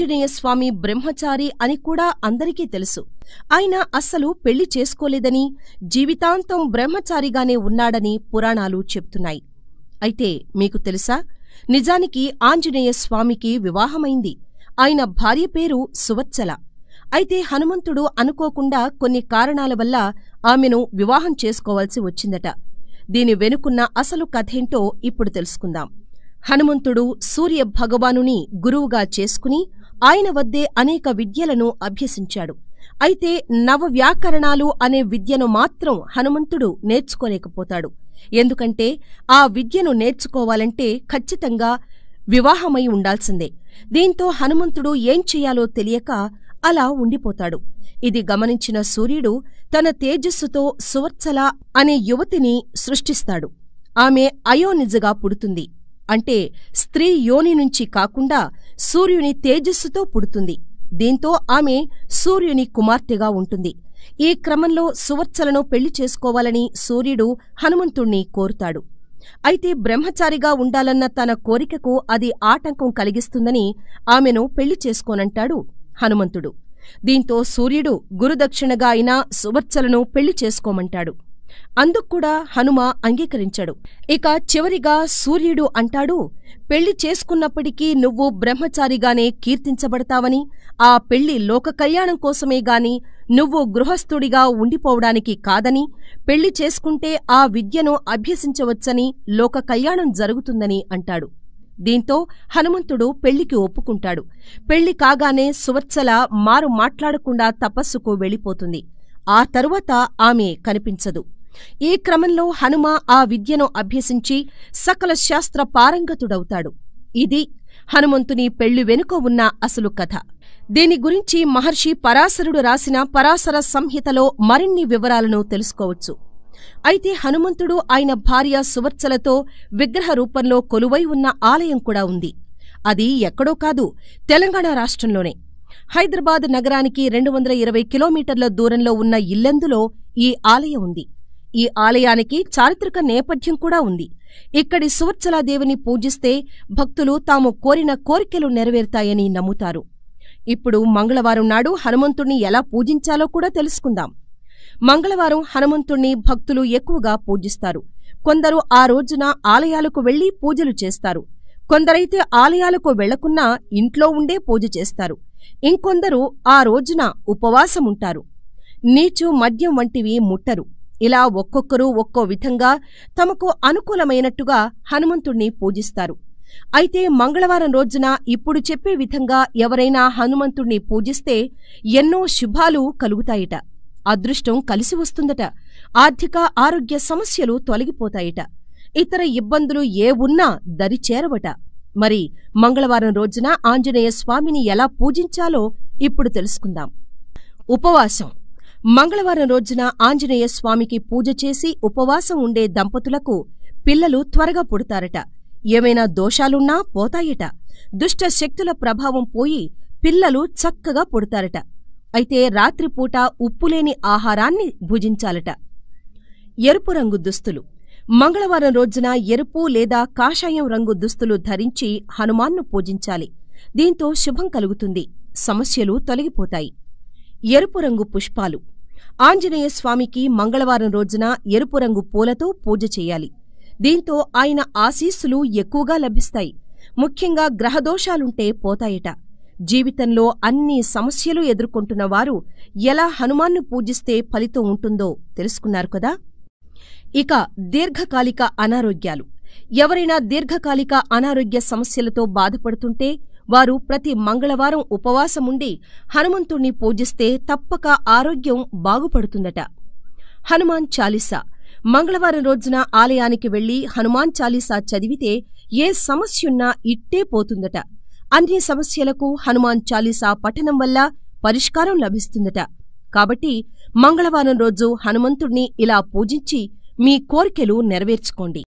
ఆంజనేయ స్వామి బ్రహ్మచారి అని కూడా అందరికీ తెలుసు ఆయన అస్సలు పెళ్లి చేసుకోలేదని జీవితాంతం బ్రహ్మచారిగానే ఉన్నాడని పురాణాలు చెప్తున్నాయి అయితే మీకు తెలుసా నిజానికి ఆంజనేయ స్వామికి వివాహమైంది ఆయన భార్య పేరు సువత్సల అయితే హనుమంతుడు అనుకోకుండా కొన్ని కారణాల వల్ల ఆమెను వివాహం చేసుకోవాల్సి వచ్చిందట దీని వెనుకున్న అసలు కథేంటో ఇప్పుడు తెలుసుకుందాం హనుమంతుడు సూర్య భగవానుని గురువుగా చేసుకుని ఆయన వద్దే అనేక విద్యలను అభ్యసించాడు అయితే నవ వ్యాకరణాలు అనే విద్యను మాత్రం హనుమంతుడు నేర్చుకోలేకపోతాడు ఎందుకంటే ఆ విద్యను నేర్చుకోవాలంటే ఖచ్చితంగా వివాహమై ఉండాల్సిందే దీంతో హనుమంతుడు ఏం చెయ్యాలో తెలియక అలా ఉండిపోతాడు ఇది గమనించిన సూర్యుడు తన తేజస్సుతో సువత్సల అనే యువతిని సృష్టిస్తాడు ఆమె అయోనిజగా పుడుతుంది అంటే స్త్రీ యోని నుంచి కాకుండా సూర్యుని తేజస్సుతో పుడుతుంది దీంతో ఆమె సూర్యుని కుమార్తెగా ఉంటుంది ఈ క్రమంలో సువత్సలను పెళ్లి చేసుకోవాలని సూర్యుడు హనుమంతుణ్ణి కోరుతాడు అయితే బ్రహ్మచారిగా ఉండాలన్న తన కోరికకు అది ఆటంకం కలిగిస్తుందని ఆమెను పెళ్లి చేసుకోనంటాడు హనుమంతుడు దీంతో సూర్యుడు గురుదక్షిణగా అయినా సువత్సలను పెళ్లి చేసుకోమంటాడు అందుక్కూడా హనుమ అంగీకరించాడు ఇక చివరిగా సూర్యుడు అంటాడు పెళ్లి చేసుకున్నప్పటికీ నువ్వు బ్రహ్మచారిగానే కీర్తించబడతావని ఆ పెళ్లి లోక కళ్యాణం కోసమే గాని నువ్వు గృహస్థుడిగా ఉండిపోవడానికి కాదని పెళ్లి చేసుకుంటే ఆ విద్యను అభ్యసించవచ్చని లోక కళ్యాణం జరుగుతుందని అంటాడు దీంతో హనుమంతుడు పెళ్లికి ఒప్పుకుంటాడు పెళ్లి కాగానే సువత్సల మారు మాట్లాడకుండా తపస్సుకు వెళ్ళిపోతుంది ఆ తరువాత ఆమె కనిపించదు ఈ క్రమంలో హనుమ ఆ విద్యను అభ్యసించి సకల శాస్త్ర పారంగతుడవుతాడు ఇది హనుమంతుని పెళ్లి వెనుక ఉన్న అసలు కథ దీని గురించి మహర్షి పరాశరుడు రాసిన పరాశర సంహితలో మరిన్ని వివరాలను తెలుసుకోవచ్చు అయితే హనుమంతుడు ఆయన భార్య సువత్సలతో విగ్రహ రూపంలో కొలువై ఉన్న ఆలయం కూడా ఉంది అది ఎక్కడో కాదు తెలంగాణ రాష్ట్రంలోనే హైదరాబాద్ నగరానికి రెండు వందల ఇరవై కిలోమీటర్ల దూరంలో ఉన్న ఇల్లెందులో ఈ ఆలయం ఉంది ఈ ఆలయానికి చారిత్రక నేపథ్యం కూడా ఉంది ఇక్కడి సువత్సలాదేవిని పూజిస్తే భక్తులు తాము కోరిన కోరికలు నెరవేరుతాయని నమ్ముతారు ఇప్పుడు మంగళవారం నాడు హనుమంతుణ్ణి ఎలా పూజించాలో కూడా తెలుసుకుందాం మంగళవారం హనుమంతుణ్ణి భక్తులు ఎక్కువగా పూజిస్తారు కొందరు ఆ రోజున ఆలయాలకు వెళ్లి పూజలు చేస్తారు కొందరైతే ఆలయాలకు వెళ్లకున్నా ఇంట్లో ఉండే పూజ చేస్తారు ఇంకొందరు ఆ రోజున ఉపవాసముంటారు నీచు మద్యం వంటివి ముట్టరు ఇలా ఒక్కొక్కరు ఒక్కో విధంగా తమకు అనుకూలమైనట్టుగా హనుమంతుణ్ణి పూజిస్తారు అయితే మంగళవారం రోజున ఇప్పుడు చెప్పే విధంగా ఎవరైనా హనుమంతుణ్ణి పూజిస్తే ఎన్నో శుభాలు కలుగుతాయిట అదృష్టం కలిసి వస్తుందట ఆర్థిక ఆరోగ్య సమస్యలు తొలగిపోతాయిట ఇతర ఇబ్బందులు ఏ ఉన్నా దరిచేరవట మరి మంగళవారం రోజున ఆంజనేయ స్వామిని ఎలా పూజించాలో ఇప్పుడు తెలుసుకుందాం ఉపవాసం మంగళవారం రోజున ఆంజనేయ స్వామికి పూజ చేసి ఉపవాసం ఉండే దంపతులకు పిల్లలు త్వరగా పుడతారట ఏమైనా దోషాలున్నా పోతాయట దుష్ట శక్తుల ప్రభావం పోయి పిల్లలు చక్కగా పుడతారట అయితే రాత్రిపూట ఉప్పులేని ఆహారాన్ని భుజించాలట ఎరుపు రంగు దుస్తులు మంగళవారం రోజున ఎరుపు లేదా కాషాయం రంగు దుస్తులు ధరించి హనుమాన్ను పూజించాలి దీంతో శుభం కలుగుతుంది సమస్యలు తొలగిపోతాయి ఎరుపు రంగు పుష్పాలు ఆంజనేయ స్వామికి మంగళవారం రోజున ఎరుపు రంగు పూలతో పూజ చేయాలి దీంతో ఆయన ఆశీస్సులు ఎక్కువగా లభిస్తాయి ముఖ్యంగా గ్రహదోషాలుంటే పోతాయట జీవితంలో అన్ని సమస్యలు ఎదుర్కొంటున్న వారు ఎలా హనుమాన్ను పూజిస్తే ఫలితం ఉంటుందో తెలుసుకున్నారు కదా ఇక దీర్ఘకాలిక అనారోగ్యాలు ఎవరైనా దీర్ఘకాలిక అనారోగ్య సమస్యలతో బాధపడుతుంటే వారు ప్రతి మంగళవారం ఉపవాసముండి హనుమంతుణ్ణి పూజిస్తే తప్పక ఆరోగ్యం బాగుపడుతుందట హనుమాన్ చాలీసా మంగళవారం రోజున ఆలయానికి వెళ్లి హనుమాన్ చాలీసా చదివితే ఏ సమస్యున్నా ఇట్టే పోతుందట అన్ని సమస్యలకు హనుమాన్ చాలీసా పఠనం వల్ల పరిష్కారం లభిస్తుందట కాబట్టి మంగళవారం రోజు హనుమంతుణ్ణి ఇలా పూజించి మీ కోర్కెలు నెరవేర్చుకోండి